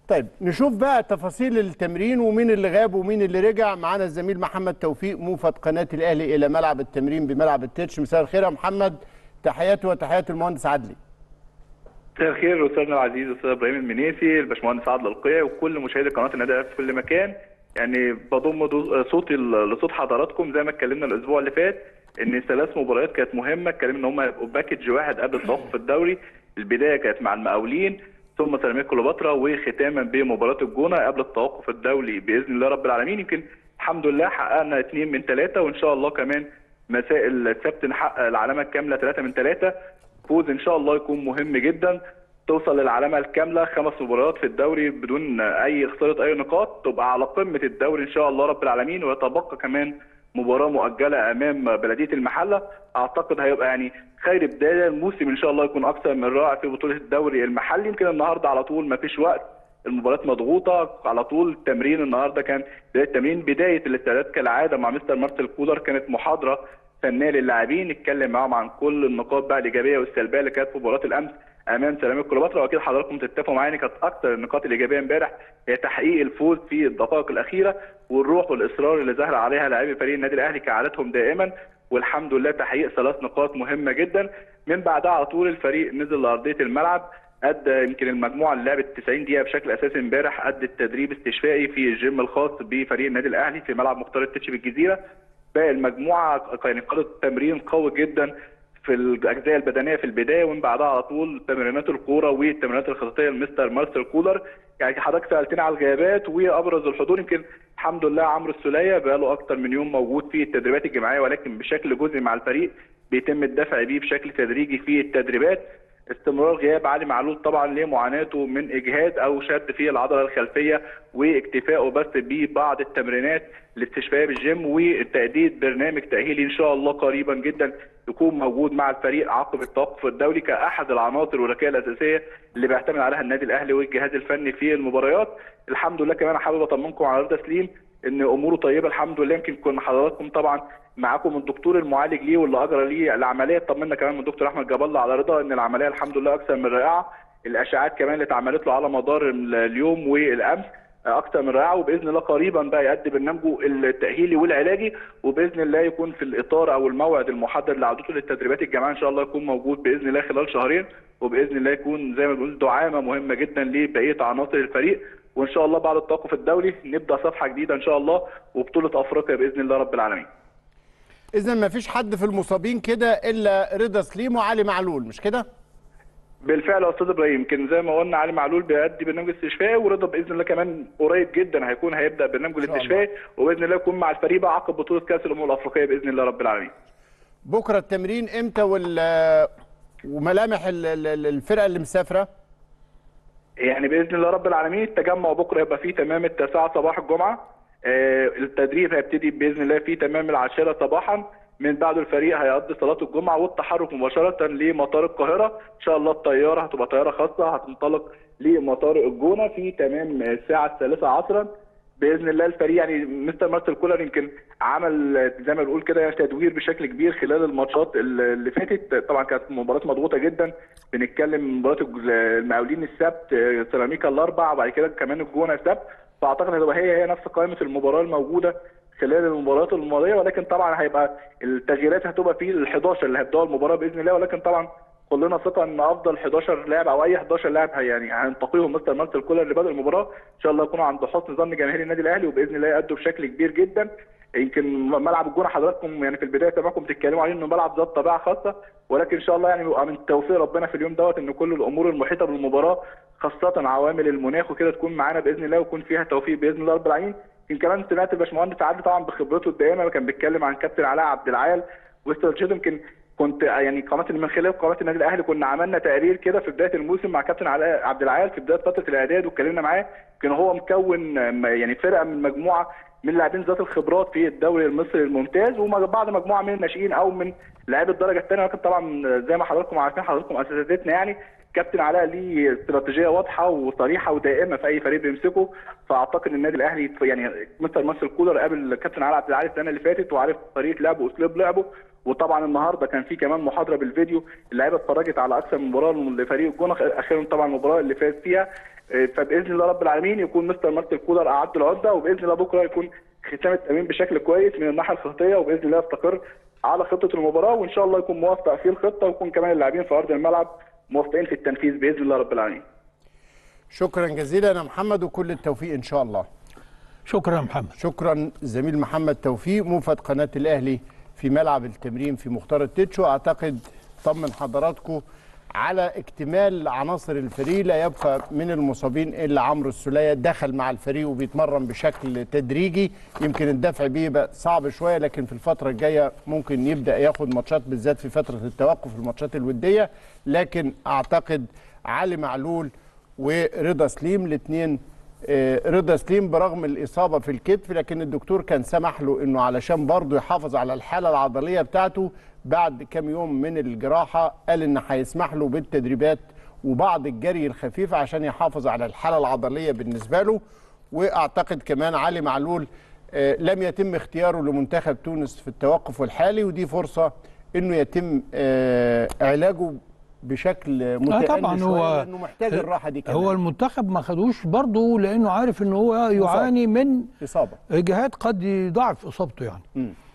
طيب نشوف بقى تفاصيل التمرين ومين اللي غاب ومين اللي رجع معانا الزميل محمد توفيق موفد قناه الاهلي الى ملعب التمرين بملعب التتش مساء الخير يا محمد تحياتي وتحيات المهندس عدلي مساء الخير استاذنا العزيز استاذ ابراهيم المنيسي الباشمهندس عادل القيا وكل مشاهدي قناه النادي الاهلي في كل مكان يعني بضم دو- صوتي ل- لصوت حضراتكم زي ما اتكلمنا الاسبوع اللي فات ان ثلاث مباريات كانت مهمه اتكلمنا ان هم هيبقوا باكج واحد قبل التوقف الدوري البدايه كانت مع المقاولين ثم سيراميكا كليوباترا وختاما بمباراه الجونه قبل التوقف الدولي باذن الله رب العالمين يمكن الحمد لله حققنا اثنين من ثلاثه وان شاء الله كمان مساء السبت نحقق العلامه الكامله ثلاثه من ثلاثه فوز ان شاء الله يكون مهم جدا توصل للعلامه الكامله خمس مباريات في الدوري بدون اي خساره اي نقاط تبقى على قمه الدوري ان شاء الله رب العالمين ويتبقى كمان مباراه مؤجله امام بلديه المحله اعتقد هيبقى يعني خير بدايه الموسم ان شاء الله يكون اكثر من رائع في بطوله الدوري المحلي يمكن النهارده على طول ما فيش وقت المباريات مضغوطه على طول التمرين النهارده كان بدايه التمرين بدايه الاستعداد كالعاده مع مستر مارسيل كولر كانت محاضره فنيه للاعبين نتكلم معاهم عن كل النقاط بقى الايجابيه والسلبيه اللي كانت في مباراه الامس امام سيراميكا كليوباترا واكيد حضراتكم تتفقوا معايا ان كانت اكثر النقاط الايجابيه امبارح هي تحقيق الفوز في الدقائق الاخيره والروح والاصرار اللي ظهر عليها لاعبي فريق النادي الاهلي كعادتهم دائما والحمد لله تحقيق ثلاث نقاط مهمه جدا من بعدها على طول الفريق نزل لارضيه الملعب ادى يمكن المجموعه اللي لعبت 90 دقيقه بشكل اساسي امبارح ادت تدريب استشفائي في الجيم الخاص بفريق النادي الاهلي في ملعب مختار التتش بالجزيره باقي المجموعه يعني قادت تمرين قوي جدا في الاجزاء البدنيه في البدايه ومن بعدها على طول تمرينات الكوره والتمرينات الخططيه لمستر مارسيل كولر يعني حضرتك سالتني على الغيابات وابرز الحضور يمكن الحمد لله عمرو السوليه بقى له اكتر من يوم موجود في التدريبات الجماعيه ولكن بشكل جزئي مع الفريق بيتم الدفع بيه بشكل تدريجي في التدريبات استمرار غياب علي معلول طبعا لمعاناته من اجهاد او شد في العضله الخلفيه واكتفائه بس ببعض التمرينات الاستشفائيه بالجيم وتأديد برنامج تاهيلي ان شاء الله قريبا جدا يكون موجود مع الفريق عقب التوقف الدولي كاحد العناصر والركائز الاساسيه اللي بيعتمد عليها النادي الاهلي والجهاز الفني في المباريات الحمد لله كمان حابب اطمنكم على رضا سليم ان اموره طيبه الحمد لله يمكن كنا حضراتكم طبعا معاكم الدكتور المعالج ليه واللي اجرى ليه العمليه طمنا كمان من الدكتور احمد جاب الله على رضا ان العمليه الحمد لله اكثر من رائعه الاشعاعات كمان اللي اتعملت له على مدار اليوم والامس اكثر من رائعه وباذن الله قريبا بقى يؤدي برنامجه التاهيلي والعلاجي وباذن الله يكون في الاطار او الموعد المحدد لعودته للتدريبات الجماعيه ان شاء الله يكون موجود باذن الله خلال شهرين وباذن الله يكون زي ما بنقول دعامه مهمه جدا لبقيه عناصر الفريق وان شاء الله بعد التوقف الدولي نبدا صفحه جديده ان شاء الله وبطوله افريقيا باذن الله رب العالمين. اذا ما فيش حد في المصابين كده الا رضا سليم وعلي معلول مش كده بالفعل يا استاذ ابراهيم يمكن زي ما قلنا علي معلول بيأدي برنامج استشفائي ورضا باذن الله كمان قريب جدا هيكون هيبدا برنامجه شاء الله. الاستشفائي وباذن الله يكون مع الفريق بقى عقب بطوله كاس الامم الافريقيه باذن الله رب العالمين. بكره التمرين امتى وال وملامح ال- ال- الفرقه اللي مسافره يعني باذن الله رب العالمين التجمع بكره يبقى فيه تمام التاسعه صباح الجمعه آه، التدريب هيبتدي باذن الله في تمام العاشره صباحا من بعده الفريق هيقضي صلاه الجمعه والتحرك مباشره لمطار القاهره ان شاء الله الطياره هتبقى طياره خاصه هتنطلق لمطار الجونه في تمام الساعه الثالثه عصرا باذن الله الفريق يعني مستر مارسيل كولر يمكن عمل زي ما بنقول كده يعني تدوير بشكل كبير خلال الماتشات اللي فاتت طبعا كانت مباراه مضغوطه جدا بنتكلم مباراه المقاولين السبت آه، سيراميكا الاربع وبعد كده كمان الجونه السبت فاعتقد هتبقى هي هي نفس قائمه المباراه الموجوده خلال المباريات الماضيه ولكن طبعا هيبقى التغييرات هتبقى في ال 11 اللي هيبداوا المباراه باذن الله ولكن طبعا كلنا ثقه ان افضل 11 لاعب او اي 11 لاعب هي- يعني هينتقيهم مستر مارسيل كولر اللي بدأ المباراه ان شاء الله يكونوا عند حسن ظن جماهير النادي الاهلي وباذن الله يأدوا بشكل كبير جدا يمكن ملعب الجونه حضراتكم يعني في البدايه سمعكم بتتكلموا عليه انه ملعب ذات طبيعه خاصه ولكن ان شاء الله يعني بيبقى من توفيق ربنا في اليوم دوت ان كل الامور المحيطه بالمباراه خاصه عوامل المناخ وكده تكون معانا باذن الله ويكون فيها توفيق باذن الله رب العالمين يمكن كمان سمعت الباشمهندس عادل طبعا بخبرته الدائمه كان بيتكلم عن كابتن علاء عبد العال واستراتيجيته يمكن كنت يعني قناه من خلال قناه النادي الاهلي كنا عملنا تقرير كده في بدايه الموسم مع كابتن علاء عبد العال في بدايه فتره الاعداد واتكلمنا معاه كان هو مكون آم، يعني فرقه من مجموعه من لاعبين ذات الخبرات في الدوري المصري الممتاز وبعض مجموعه من الناشئين او من لاعبي الدرجه الثانيه ولكن طبعا زي ما حضراتكم عارفين حضراتكم اساتذتنا يعني كابتن علاء ليه استراتيجيه واضحه وصريحه ودائمه في اي فريق بيمسكه فاعتقد النادي الاهلي يعني مستر مارسيل كولر قابل كابتن علاء عبد العال السنه اللي فاتت وعارف طريقه لعبه واسلوب لعبه وطبعا النهارده كان في كمان محاضره بالفيديو اللعيبه اتفرجت على اكثر من مباراه لفريق الجونه اخيرا طبعا المباراه اللي فاز فيها آه، فباذن الله رب العالمين يكون مستر مارتن كولر اعد العده وباذن الله بكره يكون ختام التمرين بشكل كويس من الناحيه الخططيه وباذن الله يستقر على خطه المباراه وان شاء الله يكون موفق في الخطه ويكون كمان اللاعبين في ارض الملعب موفقين في التنفيذ باذن الله رب العالمين شكرا جزيلا يا محمد وكل التوفيق ان شاء الله شكرا يا محمد شكرا زميل محمد توفيق موفد قناه الاهلي في ملعب التمرين في مختار التتشو اعتقد طمن حضراتكم على اكتمال عناصر الفريق لا يبقى من المصابين الا عمرو السوليه دخل مع الفريق وبيتمرن بشكل تدريجي يمكن الدفع بيه يبقى صعب شويه لكن في الفتره الجايه ممكن يبدا ياخد ماتشات بالذات في فتره التوقف الماتشات الوديه لكن اعتقد علي معلول ورضا سليم الاثنين آه، رضا سليم برغم الإصابة في الكتف لكن الدكتور كان سمح له أنه علشان برضه يحافظ على الحالة العضلية بتاعته بعد كام يوم من الجراحة قال أن هيسمح له بالتدريبات وبعض الجري الخفيف عشان يحافظ على الحالة العضلية بالنسبة له وأعتقد كمان علي معلول آه، لم يتم اختياره لمنتخب تونس في التوقف الحالي ودي فرصة أنه يتم آه، علاجه بشكل متأني طبعاً شوية هو- لأنه محتاج الراحة دي كمان هو المنتخب ما خدوش برضه لانه عارف ان هو يعاني من إصابة جهات قد يضاعف اصابته يعني مم.